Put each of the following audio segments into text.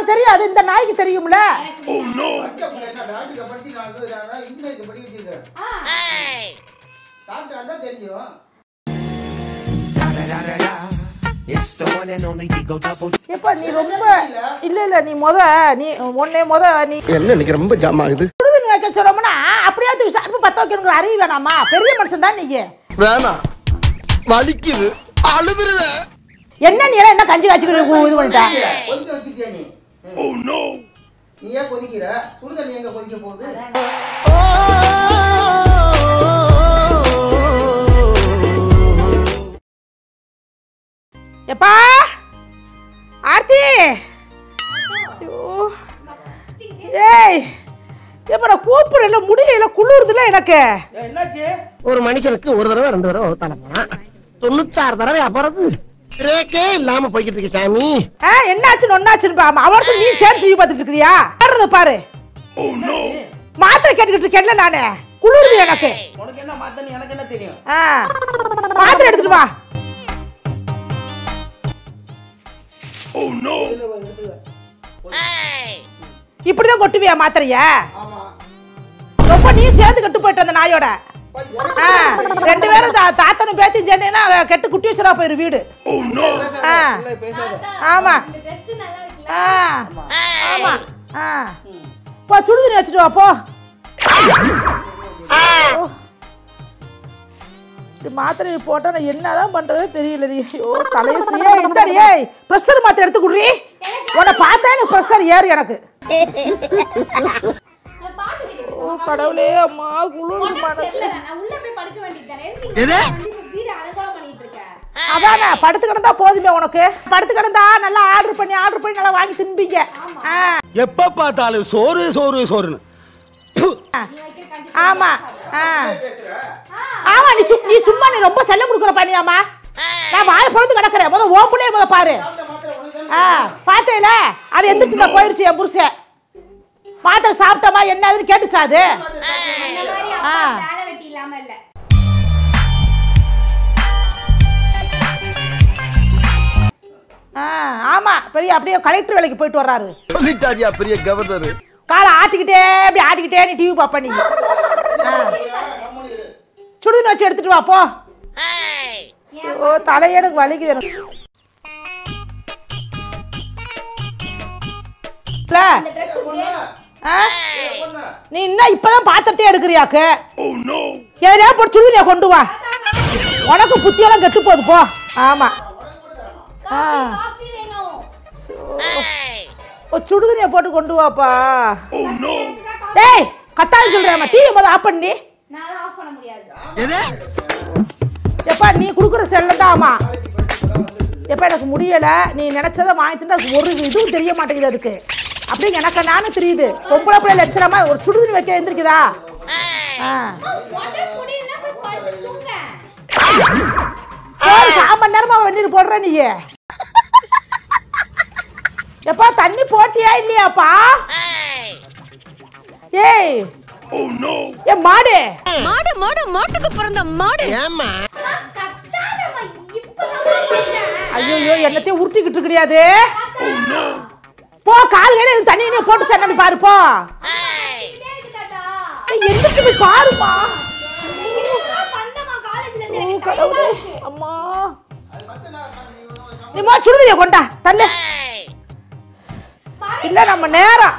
தெரியாது இந்த நாய்க்கு தெரியும்ல படிச்ச பிள்ளை என்ன டாக்டருக்கு படிச்சு நான் வந்து நான் இன்ஜினியருக்கு படி வச்சிருக்கிறேன் டாக்டர் அதான் தெரிஞ்சிடும் It's the one and only Digo Double. எப்ப நீ ரொம்ப இல்ல இல்ல நீ முத நீ உன்னை முத நீ என்ன இன்னைக்கு ரொம்ப ஜாம் ஆகுது சுடுதண்ணி வைக்க சொல்றோம்னா அப்படியே தூக்கி சாப்பிட்டு பத்த வைக்கணுங்கிற அறிவு வேணாமா பெரிய மனுஷன் தான் நீங்க வேணாம் வலிக்குது அழுதுருவேன் என்ன நீ எல்லாம் என்ன கஞ்சி காய்ச்சிக்கிட்டு இது பண்ணிட்ட கொதிக்க வச்சுட்டியா நீ நீ ஏன் கொதிக்கிற சுடுதண்ணி எங்க கொதிக்க போகுது எப்பா ஆர்த்தி ஐயோ ஏய் எப்ப நான் கூப்பிடல முடியல குளிருதுல எனக்கு என்னாச்சு ஒரு மனுஷனுக்கு ஒரு தடவை ரெண்டு தடவை தலைமா தொண்ணூத்தாறு தடவை அப்புறம் பிரேக்கே இல்லாம போய்கிட்டு இருக்கு சாமி ஆ என்னாச்சுன்னு ஒன்னாச்சுன்னு பாமா அவர்ஸ் நீ சேர்ந்து டிவி பார்த்துட்டு இருக்கிறியா ஆடுறத பாரு மாத்திரை கேட்டுக்கிட்டு இருக்கேன்ல நானு குளிருது எனக்கு உனக்கு என்ன மாத்தன்னு எனக்கு என்ன தெரியும் ஆ மாத்திரை எடுத்துட்டு வா இப்படிதான் கொட்டுவியா மாத்திரைய ஆமா ரொம்ப நீ சேர்ந்து கட்டு போயிட்டு அந்த நாயோட ஆ, ரெண்டு பேரும் தா- தாத்தனும் பேத்தியும் சேர்ந்தீங்கன்னா கெட்டு குட்டி வச்சுரா போயிரு வீடு ஆ ஆமா ஆ ஆமா ஆ போ சுடுதண்ணி வச்சுட்டு வா போ ஓ. இது மாத்திரை போட்டா நான் என்னதான் பண்றதே தெரியல ஐயோ தலையை ஏய் இந்தாடி ஏய் ப்ரெஷர் மாத்திரை எடுத்து குடுறி உன்னை பார்த்தா எனக்கு ப்ரெஷர் ஏறு எனக்கு ஓ கடவுளே அம்மா குளிர் மன அதானே படுத்து கிடந்தா போதுமே உனக்கு படுத்து கிடந்தா நல்லா ஆர்டர் பண்ணி ஆர்டர் பண்ணி நல்லா வாங்கி தின்பீங்க ஆ எப்ப பார்த்தாலும் சோறு சோறு சோறுன்னு ப்பு. ஆமா ஆ ஆமா நீ சும் நீ சும்மா நீ ரொம்ப செல்லம் கொடுக்குற பண்ணியாமா நான் வாய் பொழுது கிடக்குறேன் முத ஓப்புலயே முத பாரு ஆ பார்த்தேல அது எந்திரிச்சு நான் போயிருச்சு என் புருஷன் மாத்திரை சாப்பிட்டமா என்னதுன்னு கேட்டுச்சா அது ஆ. ஆ ஆமா பெரிய அப்படியே கலெக்டர் வேலைக்கு போயிட்டு வர்றாரு சொல்லிட்டாரியா பெரிய கவர்னர் காலை ஆட்டிக்கிட்டே அப்படி ஆட்டிக்கிட்டே நீ டிவி பாப்ப நீ ஆ. சுடுதண்ணி வச்சு எடுத்துட்டு வா போ ஓ தலையே எனக்கு வலிக்குது எனக்கு. இல்ல? ஆ? நீ இன்னும் இப்பதான் பாத்திரத்தையே எடுக்கிறியாக்கு எதுலயா போட்டு சுடுதண்ணியை கொண்டு வா உனக்கு புத்தியெல்லாம் கெட்டு போகுது போ ஆமா ஆ ஓ சுடுதண்ணியை போட்டு கொண்டு வாப்பா டேய் கத்தாது சொல்றேன் டிவி முதல்ல ஆஃப் பண்ணி எப்பா நீ கொடுக்குற செல்லம் தான் ஆமா எப்பா எனக்கு முடியல நீ நினைச்சதை வாங்கிட்டு அதுக்கு ஒரு இதுவும் தெரிய மாட்டேங்குது அதுக்கு அப்படி எனக்கு நானும் தெரியுது பொம்பளை பிள்ளை லட்சணமா ஒரு சுடுதண்ணி வைக்க எந்திரிக்குதா ஆ ஒரு கால் மணி நேரமா வெந்நீர் போடுற நீ எப்பா தண்ணி போட்டியா இல்லையாப்பா ஏய் ஏ மாடு மாடு மாடு மாட்டுக்கு பிறந்த மாடு ஏமா ஐயோ என்னத்தையும் உருட்டிக்கிட்டு இருக்கிறியாது போ கால் கையில இது தண்ணி நீ போட்டு சரி பாரு போ ஏய், எந்திரிச்சு போய் பாருமா ஓ கடவுளே அம்மா நீ மா சுடுதறிய கொண்டா தள்ளு இல்ல நம்ம நேரம்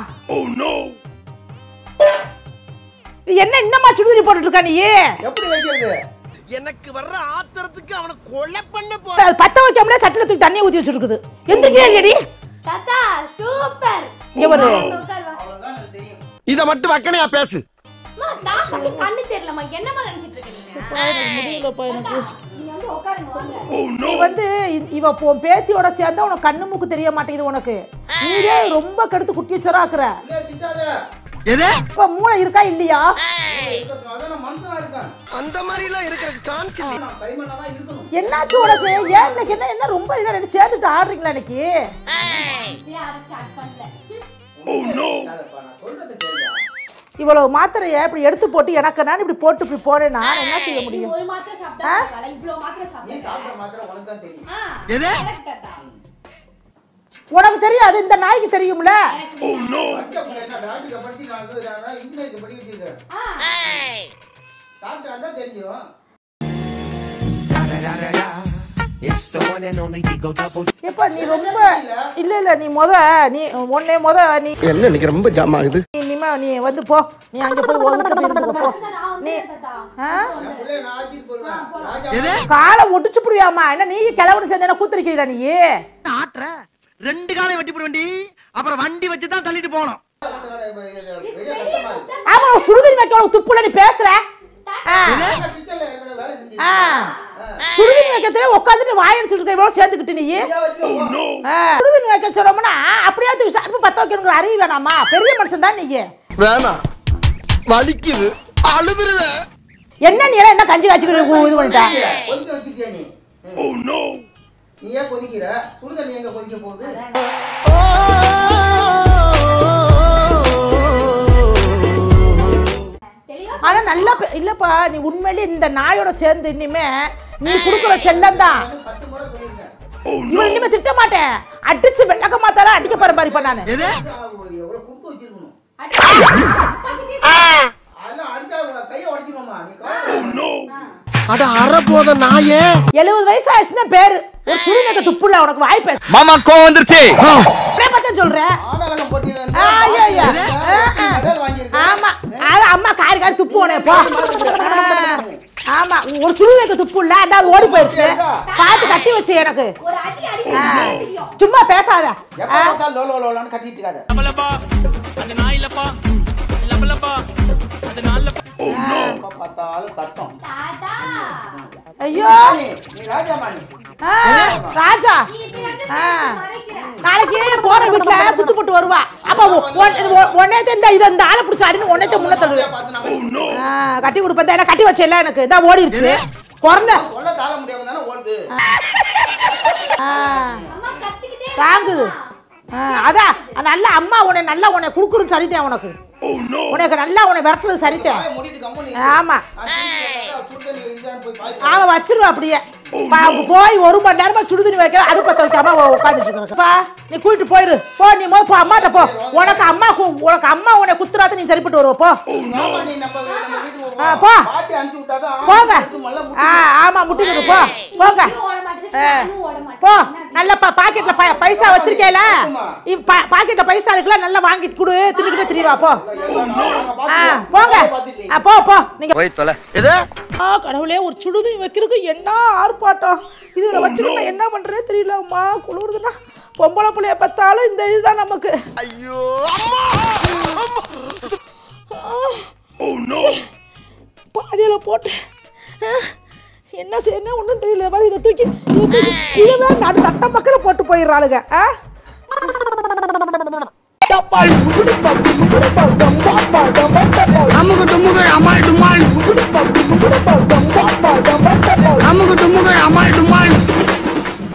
நீ என்ன இன்னமா சுடுதறி போட்டுட்டு இருக்கா நீ எப்படி வைக்கிறது எனக்கு வர்ற ஆத்திரத்துக்கு அவனை கொலை பண்ண போ அது பத்த வைக்க முடியாது சட்டில தூக்கி தண்ணி ஊத்தி வச்சிருக்குது எந்திரிக்கே இல்லையடி தாத்தா சூப்பர் இங்க பாரு உட்கார் வா. அவ்வளவுதான் எனக்கு தெரியும் இத மட்டும் வக்கனையா பேசு அம்மா, தாத்தாக்கு கண்ணு தெரியலம்மா என்னம்மா நினைச்சிட்டு இருக்க நீங்க முடியலப்பா எனக்கு நீங்க வந்து உட்காருங்க வாங்க நீ வந்து இ- இவ உன் பேத்தியோட சேர்ந்தா உனக்கு கண்ணு மூக்கு தெரிய மாட்டேங்குது உனக்கு நீரே ரொம்ப கெடுத்து குட்டி வச்சராக்குற இல்ல திட்டாத எது இப்ப மூளை இருக்கா இல்லையா இருக்கட்டும். அதான் நான் மனுஷனா இருக்கேன் அந்த மாதிரி எல்லாம் இருக்கிற சான்ஸ் இல்ல நான் கைமண்ணா தான் இருக்கணும் என்னாச்சு உனக்கு ஏன் இன்னைக்கு என்ன என்ன ரொம்ப என்ன ரெண்டு சேர்ந்துட்டு ஆடுறீங்களா இன்னைக்கு சரி, அதை ஸ்டார்ட் பண்ணல திட்டாதப்பா, நான் சொல்றது கேளுடா. இவ்வளவு மாத்திரைய இப்படி எடுத்து போட்டு எனக்கு நான் இப்படி போட்டு இப்படி போனேன்னா நான் என்ன செய்ய நீ முடியும் ஒரு மாத்திரை சாப்பிட்டா பரவாயில்ல, இவ்வளவு மாத்திரை நீ சாப்பிட்டா சாப்பிட்ட மாத்திரம் உனக்கு தான் தெரியும் ஆ, எது? correct தாத்தா. உனக்கு தெரியாது இந்த நாய்க்கு தெரியும்ல படிச்ச பிள்ளை என்ன டாக்டருக்கு படிச்சு நான் வந்து நான் இன்ஜினியருக்கு படி வச்சிருக்கிறேன் டாக்டர் அதான் தெரியும் Da da da da da. It's the one and only Digo Double எப்ப நீ ரொம்ப இல்ல இல்ல நீ முத நீ உன்னை முத நீ என்ன இன்னைக்கு ரொம்ப ஜாம் ஆகுது நீ இனிமே நீ வந்து போ நீ அங்க போய் உன் வீட்டுல போய் இருந்துக்க போ நீ ஆ? என் பிள்ளைய நான் அழைச்சிட்டு போயிடுவேன் ராஜா காலை ஒடிச்சு புரியாமா என்ன நீ கிளவனு சேர்ந்து என்ன கூத்திருக்கிறீடா நீ ஆட்டுற ரெண்டு காலையும் வெட்டி போட வண்டி அப்புறம் வண்டி வச்சு தான் தள்ளிட்டு போகணும் பெரிய கஷ்டமா இருக்கு ஆமா ஒரு சுடுதண்ணி வைக்க உனக்கு துப்புல நீ பேசுற ஆ. நான் கிச்சன்ல ஏற்கனவே வேலை செஞ்சுட்டு ஆ. சுடுதண்ணி வைக்கிறதுல உட்காந்துட்டு வாய் அடிச்சுட்டு இருக்க இவ்வளவு சேர்ந்துக்கிட்டு நீ வச்சுக்கோ ஆ. சுடுதண்ணி வைக்க சொல்றோம்னா அப்படியே தூக்கி அடுப்பு பத்த வைக்கணுங்கிற அறிவு வேணாமா பெரிய மனுஷன் தான் நீ வேணாம் வலிக்குது அழுதுருவேன் என்ன நீ எல்லாம் என்ன கஞ்சி காய்ச்சிக்கிட்டு இது பண்ணிட்ட கொதிக்க வச்சுட்டியா நீ நீ ஏன் கொதிக்கிற சுடு தண்ணி எங்க கொதிக்க போகுது தெளிவா ஆனா நல்லா பே- இல்லப்பா நீ உண்மையிலே இந்த நாயோட சேர்ந்து இனிமே நீ குடுக்குற செல்லம் தான் நான் பத்து முறை சொல்லியிருக்கேன் இவன் இனிமே திட்ட மாட்டேன் அடிச்சு வெள்ளக்க மாத்தாலும் அடிக்க பாரு பாரு இப்ப நானு எவ்வளவு கொடுத்து வச்சிருக்கணும் அதெல்லாம் அடிச்சா கையை உடைச்சிருவோமா நீ கவலை அட அற போத நாயே எழுபது வயசு ஆயிடுச்சுன்னா பேரு ஒரு சுடுநீக்க துப்புல உனக்கு வாய் பேச மாமா கோவம் வந்துருச்சு பார்த்தா சொல்றேன் ஆனாலகம் போட்டியில இருந்து ஆ, ஐயா, ஐயா. ஆ, ஆ. மெடல் வாங்கியிருக்கேன் ஆமா அது அம்மா காரி காரி துப்பு உனே போ ஆ, ஆமா ஒரு சுடுநீக்க துப்பு இல்ல அதாவது ஓடி போயிடுச்சு பார்த்து கட்டி வச்சு எனக்கு ஒரு அடி அடி ஆ. தெரியும் சும்மா பேசாத எப்ப பார்த்தாலும் லோ லோ லோலான்னு கத்திட்டு இருக்காத எப்ப பார்த்தாலும் சத்தம் தாத்தா ஐயோ நீ நீ ராஜாமா நீ ஆ, ராஜா நீ இப்படி வந்து ஆ. மறைக்கிற நாளைக்கு போற வீட்டுல புட்டு போட்டு வருவா அப்ப உடனே இந்த இதை இந்த ஆளை பிடிச்ச அடின்னு உடனே முன்ன தள்ளுவேன் அப்படியே பார்த்து நான் கட்டிட்டு ஆ, கட்டி கொடுப்பேன் என்ன கட்டி வச்சல எனக்கு இதான் ஓடிடுச்சு குறந்த தொல்லை தாழ முடியாம தானே ஓடுது அம்மா கத்திக்கிட்டே தாங்குது ஆ, அதான் நல்ல அம்மா உன்னை நல்லா உன்னை குடுக்குறது சரிதான் உனக்கு உனக்கு நல்லா உன்னை விரட்டுறது சரிதான் வாயை மூடிட்டு கம்முனு ஆமா நான் திருப்பி வந்தா சுடு தண்ணி இருக்கான்னு போய் பாய்ட்டு ஆமா வச்சிருவா அப்படியே பா- போய் ஒரு மணி நேரமா சுடுதண்ணி வைக்க அடுப்பத்த வைக்காம உட்காந்துட்டு இருக்கா நீ கூட்டிட்டு போயிரு போ நீ மோ போ அம்மாட்ட போ உனக்கு அம்மா கு- உனக்கு அம்மா உன்னை குத்துறாத நீ சரிப்பட்டு வருவ போ ஆமா, நீ நம்ம நம்ம வீட்டுக்கு ஆ, போ. போ. பாட்டி அனுப்பிச்சு விட்டாதான் போங்க இதுக்கு மேல ஆ ஆமா முட்டிக்கிட்டு போ போங்க நீயும் ஓட மாட்டேது ஆ. நானும் ஓட மாட்டேன் போ நல்ல பா பாக்கெட்ல ப- பைசா வச்சிருக்கேல இப் பா- பாக்கெட்ல பைசா இருக்குல்ல நல்லா வாங்கி கொடு தின்னுக்கிட்டே திரிவா போ ஆ போங்க ஆ, போ போ நீங்க போய் தொலை எது ஆ கடவுளே ஒரு சுடுதி வைக்கிறதுக்கு என்ன ஆர்ப்பாட்டம் இதுல வச்சுக்கிட்டு நான் என்ன பண்றேனே தெரியல அம்மா குளிருதுன்னா பொம்பளை பிள்ளைய பார்த்தாலும் இந்த இதுதான் நமக்கு ஐயோ பாதியில போட்டு ஆ, என்ன செய்யணும் ஒன்றும் தெரியல மாதிரி இதை தூக்கி இதை தூக்கி இதை வேற நடு நட்ட மக்கள போட்டு போயிடுறாளுங்க ஆ